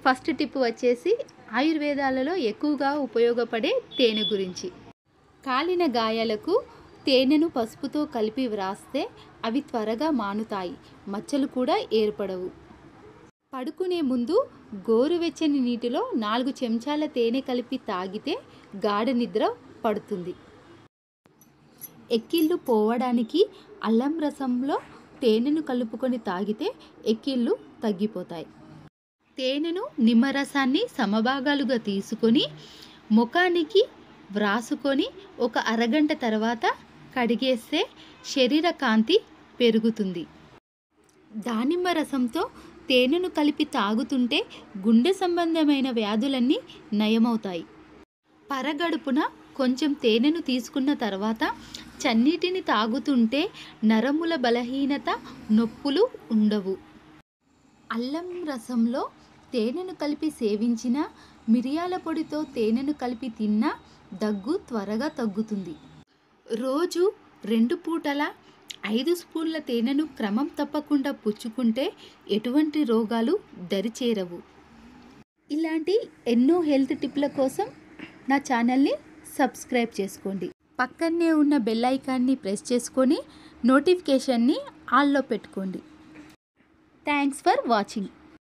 first tip వచ్చేసి ఆయుర్వేదాలలో ఎక్కువగా ఉపయోగపడే తేనె గురించి కాలిన గాయాలకు తేనెను పసుపుతో కలిపి వ్రాస్తే అవి త్వరగా మానుతాయి మచ్చలు కూడా ఏర్పడవు పడుకునే ముందు గోరువెచ్చని నీటిలో నాలుగు చెంచాల తేనె కలిపి తాగితే గాఢ నిద్ర పడుతుంది ఎక్కిళ్ళు పోవడానికి అల్లం రసంలో తేనెను కలుపుకొని తాగితే ఎక్కిళ్ళు తగ్గిపోతాయి తేనెను నిమ్మరసాన్ని సమభాగాలుగా తీసుకొని ముఖానికి వ్రాసుకొని ఒక అరగంట తర్వాత కడిగేస్తే శరీర కాంతి పెరుగుతుంది దానిమ్మ రసంతో తేనెను కలిపి తాగుతుంటే గుండె సంబంధమైన వ్యాధులన్నీ నయమవుతాయి పరగడుపున కొంచెం తేనెను తీసుకున్న తర్వాత చన్నీటిని తాగుతుంటే నరముల బలహీనత నొప్పులు ఉండవు అల్లం రసంలో తేనెను కలిపి సేవించిన మిరియాల పొడితో తేనెను కలిపి తిన్నా దగ్గు త్వరగా తగ్గుతుంది రోజు రెండు పూటల ఐదు స్పూన్ల తేనెను క్రమం తప్పకుండా పుచ్చుకుంటే ఎటువంటి రోగాలు దరిచేరవు ఇలాంటి ఎన్నో హెల్త్ టిప్ల కోసం నా ఛానల్ని సబ్స్క్రైబ్ చేసుకోండి పక్కనే ఉన్న బెల్ ఐకాన్ని ప్రెస్ చేసుకొని నోటిఫికేషన్ని ఆల్లో పెట్టుకోండి థ్యాంక్స్ ఫర్ వాచింగ్